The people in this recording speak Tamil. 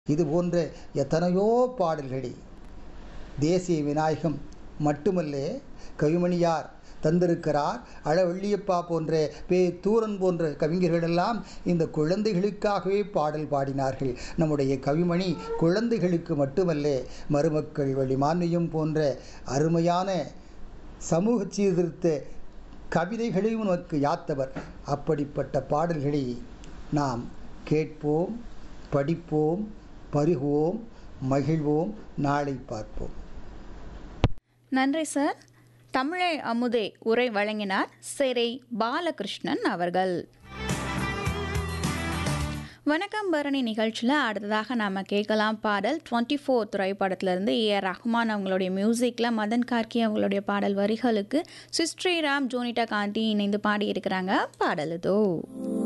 இது போன்ற எத்தனையோ பாடல்களை தேசிய விநாயகம் மட்டுமல்ல கவிமணியார் தந்திருக்கிறார் அழவள்ளியப்பா போன்ற பே தூரன் போன்ற கவிஞர்களெல்லாம் இந்த குழந்தைகளுக்காகவே பாடல் பாடினார்கள் நம்முடைய கவிமணி குழந்தைகளுக்கு மட்டுமல்ல மருமக்கள் வழிமான்மையும் போன்ற அருமையான சமூக சீர்திருத்த கவிதைகளையும் நமக்கு யாத்தவர் அப்படிப்பட்ட பாடல்களை நாம் கேட்போம் படிப்போம் பருகுவோம் மகிழ்வோம் நாளை பார்ப்போம் நன்றி சார் தமிழை அமுதே உரை வழங்கினார் சிறை பாலகிருஷ்ணன் அவர்கள் வணக்கம் பரணி நிகழ்ச்சியில் அடுத்ததாக நாம் கேட்கலாம் பாடல் டுவெண்ட்டி ஃபோர் திரைப்படத்திலிருந்து ஏ ஆர் ரஹ்மான் அவங்களுடைய மியூசிக்கில் மதன் கார்கி அவங்களுடைய பாடல் வரிகளுக்கு சுஸ்ரீராம் ஜோனிட்டா காந்தி இணைந்து பாடியிருக்கிறாங்க பாடல் இதோ